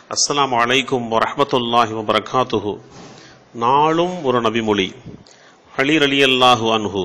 அஸ்ஸலாமு அலைக்கும் வரஹ்மத்துல்லாஹி வபரகாத்துஹு நாளும் ஒரு நபிமொழி அலி ரலியல்லாஹு அன்ஹு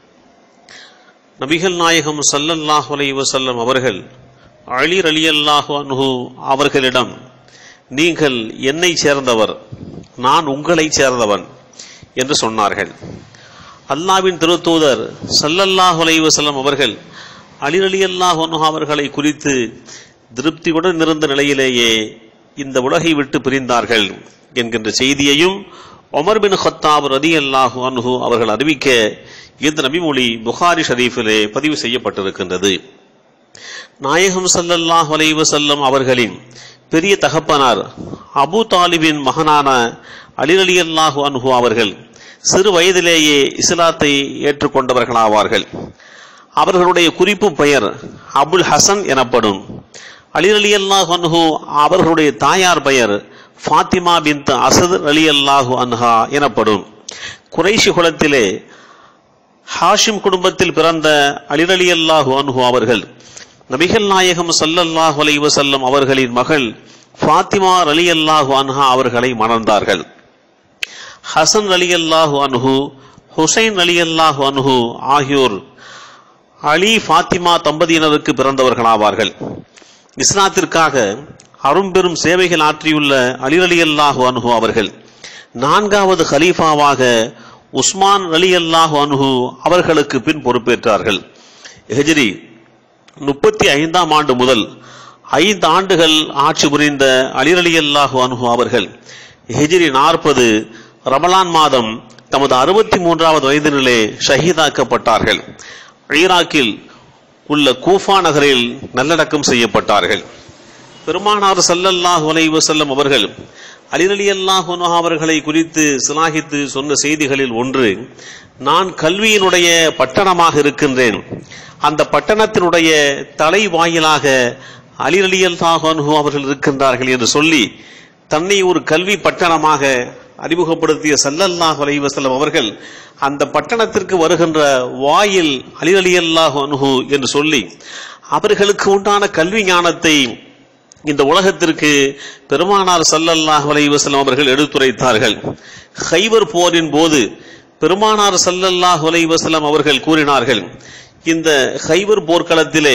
நபிகள் நாயகம் ஸல்லல்லாஹு அலைஹி வஸல்லம் அவர்கள் அலி ரலியல்லாஹு அன்ஹு அவர்களிடம் நீங்கள் என்னை சேர்ந்தவர் நான் உங்களை சேர்ந்தவன் என்று சொன்னார்கள் அல்லாவின் திருத்தூதர் ஸல்லல்லாஹு அலைஹி வஸல்லம் அவர்கள் அலி ரலியல்லாஹு அன்ஹு அவர்களை குறித்து திருப்தியுடன் இருந்த நிலையிலேயே இந்த உலகை விட்டு பிரிந்தார்கள் என்கின்ற செய்தியையும் ஒமர் பின் ஹத்தாப் ரதி அல்லாஹு அன்ஹு அவர்கள் அறிவிக்க இந்த நபிமொழி புகாரி ஷரீஃபிலே பதிவு செய்யப்பட்டிருக்கின்றது நாயகம் ஸல்லல்லாஹு அலைஹி வஸல்லம் அவர்களின் பெரிய தகப்பனார் அபு தாலிபின் மகனான அலி ரலியல்லாஹு அன்ஹு அவர்கள் சிறு வயதிலேயே இஸ்லாத்தை ஏற்றுக்கொண்டவர்களாவார்கள் அவர்களுடைய குறிப்பு பெயர் அபுல் ஹசன் எனப்படும் அலி அலி அல்லாஹு அன்ஹு அவர்களுடைய தாயார் பெயர் ஃபாத்திமா பின் அசத் அலி அல்லாஹு அன்ஹா எனப்படும் குறைஷி குலத்திலே ஹாஷிம் குடும்பத்தில் பிறந்த அலி அலி அல்லாஹு அன்ஹு அவர்கள் நபிகள் நாயகம் ஸல்லல்லாஹு அலைஹி வஸல்லம் அவர்களின் மகள் ஃபாத்திமா அலி அல்லாஹு அன்ஹா அவர்களை மணந்தார்கள் ஹசன் அலி அல்லாஹு அன்ஹு ஹுசைன் அலி அல்லாஹு அன்ஹு ஆகியோர் அலி ஃபாத்திமா தம்பதியினருக்கு பிறந்தவர்களாவார்கள் இஸ்லாத்திற்காக அரும்பெரும் சேவைகள் ஆற்றியுள்ள அலி அலி அல்லாஹு அன்ஹு அவர்கள் நான்காவது ஹலீஃபாவாக உஸ்மான் அலி அல்லாஹு அன்ஹு அவர்களுக்கு பின் பொறுப்பேற்றார்கள் ஹெஜ்ரி முப்பத்தி ஐந்தாம் ஆண்டு முதல் ஐந்து ஆண்டுகள் ஆட்சி புரிந்த அலி அலி அல்லாஹு அன்ஹு அவர்கள் ஹெஜ்ரி நாற்பது ரமலான் மாதம் தமது அறுபத்தி மூன்றாவது வயதினிலே ஷஹீதாக்கப்பட்டார்கள் ஈராக்கில் உள்ள கூஃபா நகரில் நல்லடக்கம் செய்யப்பட்டார்கள் பெருமானார் சல்லல்லாஹு அலைஹி வஸல்லம் அவர்கள் அலி ரலியல்லாஹு அன்ஹு அவர்களை குறித்து சிலாகித்து சொன்ன செய்திகளில் ஒன்று நான் கல்வியினுடைய பட்டணமாக இருக்கின்றேன் அந்த பட்டணத்தினுடைய தலை வாயிலாக அலி ரலியல்லாஹு அன்ஹு அவர்கள் இருக்கின்றார்கள் என்று சொல்லி தன்னை ஒரு கல்வி பட்டணமாக அறிமுகப்படுத்திய சல்லல்லாஹு அலைஹி வஸல்லம் அவர்கள் அந்த பட்டணத்திற்கு வருகின்ற வாயில் அலி அலி அல்லாஹு அன்ஹு என்று சொல்லி அவர்களுக்கு உண்டான கல்வி ஞானத்தை இந்த உலகத்திற்கு பெருமானார் சல்லல்லாஹு அலைஹி வஸல்லம் அவர்கள் எடுத்துரைத்தார்கள் ஹைபர் போரின் போது பெருமானார் சல்லல்லாஹு அலைஹி வஸல்லம் அவர்கள் கூறினார்கள் இந்த ஹைபர் போர்க்களத்திலே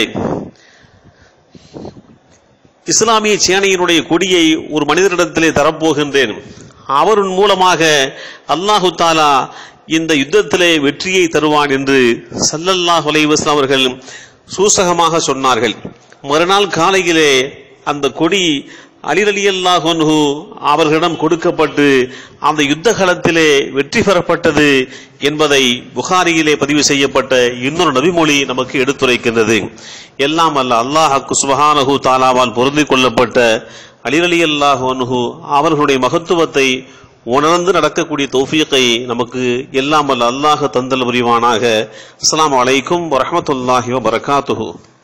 இஸ்லாமிய சேனையினுடைய கொடியை ஒரு மனிதரிடத்திலே தரப்போகின்றேன் அவரின் மூலமாக அல்லாஹு தாலா இந்த யுத்தத்திலே வெற்றியை தருவான் என்று சல்லல்லாஹ் அலைவஸ்லாம் அவர்கள் சூசகமாக சொன்னார்கள் மறுநாள் காலையிலே அந்த கொடி அலிரலி அல்லாஹு அவர்களிடம் கொடுக்கப்பட்டு அந்த யுத்த களத்திலே வெற்றி பெறப்பட்டது என்பதை புகாரியிலே பதிவு செய்யப்பட்ட இன்னொரு நபிமொழி நமக்கு எடுத்துரைக்கின்றது எல்லாம் அல்ல அல்லாஹ் சுபஹானஹு தாலாவால் பொருந்திக் கொள்ளப்பட்ட அலிரலி அல்லாஹு அன்ஹு அவர்களுடைய மகத்துவத்தை உணர்ந்து நடக்கக்கூடிய தௌஃபீக்கை நமக்கு எல்லாம் அல்ல அல்லாஹ் தந்தல் புரிவானாக அஸ்ஸலாமு அலைக்கும் வரஹ்மத்துல்லாஹி வபரகாத்துஹு